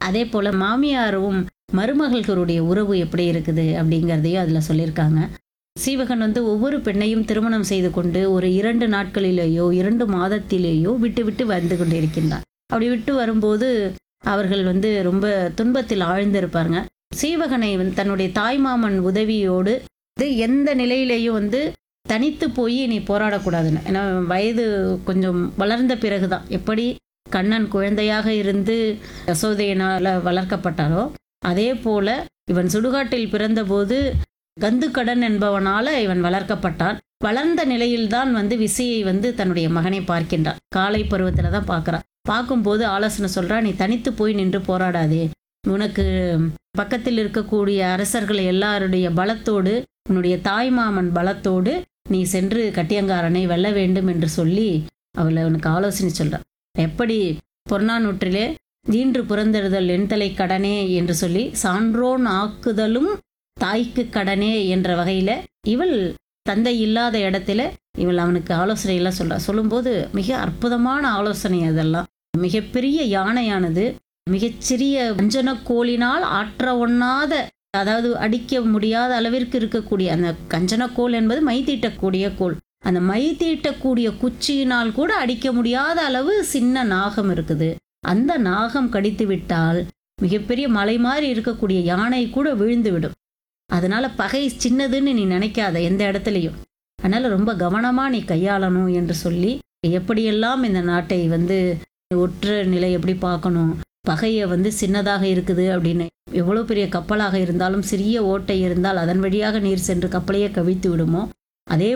அதே போல மாமியாரும் மருமகள்களுடைய உறவு எப்படி இருக்குது அப்படிங்கிறதையும் அதில் சொல்லியிருக்காங்க சீவகன் வந்து ஒவ்வொரு பெண்ணையும் திருமணம் செய்து கொண்டு ஒரு இரண்டு நாட்களிலேயோ இரண்டு மாதத்திலேயோ விட்டு விட்டு வந்து கொண்டிருக்கின்றார் அப்படி விட்டு வரும்போது அவர்கள் வந்து ரொம்ப துன்பத்தில் ஆழ்ந்திருப்பாருங்க சீவகனை வந்து தன்னுடைய தாய்மாமன் உதவியோடு இது எந்த நிலையிலேயும் வந்து தனித்து போய் நீ போராடக்கூடாதுன்னு ஏன்னா வயது கொஞ்சம் வளர்ந்த பிறகுதான் எப்படி கண்ணன் குழந்தையாக இருந்து யசோதையினால வளர்க்கப்பட்டாரோ அதே போல இவன் சுடுகாட்டில் பிறந்தபோது கந்துக்கடன் என்பவனால இவன் வளர்க்கப்பட்டான் வளர்ந்த நிலையில்தான் வந்து விசையை வந்து தன்னுடைய மகனை பார்க்கின்றான் காலை பருவத்துல தான் பார்க்கறான் பார்க்கும்போது ஆலோசனை சொல்றா நீ தனித்து போய் நின்று போராடாதே உனக்கு பக்கத்தில் இருக்கக்கூடிய அரசர்கள் எல்லாருடைய பலத்தோடு உன்னுடைய தாய்மாமன் பலத்தோடு நீ சென்று கட்டியங்காரனை வெல்ல வேண்டும் என்று சொல்லி அவளை உனக்கு ஆலோசனை சொல்றான் எப்படி பொன்னானூற்றிலே ஈன்று புறந்தெழுதல் எண்தலை கடனே என்று சொல்லி சான்றோன் ஆக்குதலும் தாய்க்கு கடனே என்ற வகையில இவள் தந்தை இல்லாத இடத்துல இவள் அவனுக்கு ஆலோசனை எல்லாம் சொல்றா சொல்லும்போது மிக அற்புதமான ஆலோசனை அதெல்லாம் மிகப்பெரிய யானையானது மிகச்சிறிய அஞ்சன கோலினால் ஆற்ற ஒண்ணாத அதாவது அடிக்க முடியாத அளவிற்கு இருக்கக்கூடிய அந்த கஞ்சனக்கோல் என்பது மை தீட்டக்கூடிய கோல் அந்த மை தீட்டக்கூடிய குச்சியினால் கூட அடிக்க முடியாத அளவு சின்ன நாகம் இருக்குது அந்த நாகம் கடித்து விட்டால் மிகப்பெரிய மலை மாதிரி இருக்கக்கூடிய யானை கூட விழுந்து விடும் அதனால பகை சின்னதுன்னு நீ நினைக்காத எந்த இடத்துலையும் அதனால ரொம்ப கவனமா நீ கையாளணும் என்று சொல்லி எப்படியெல்லாம் இந்த நாட்டை வந்து ஒற்ற நிலை எப்படி பார்க்கணும் பகையை வந்து சின்னதாக இருக்குது அப்படின்னு எவ்வளோ பெரிய கப்பலாக இருந்தாலும் சிறிய ஓட்டை இருந்தால் அதன் வழியாக நீர் சென்று கப்பலையே கவிழ்த்து விடுமோ அதே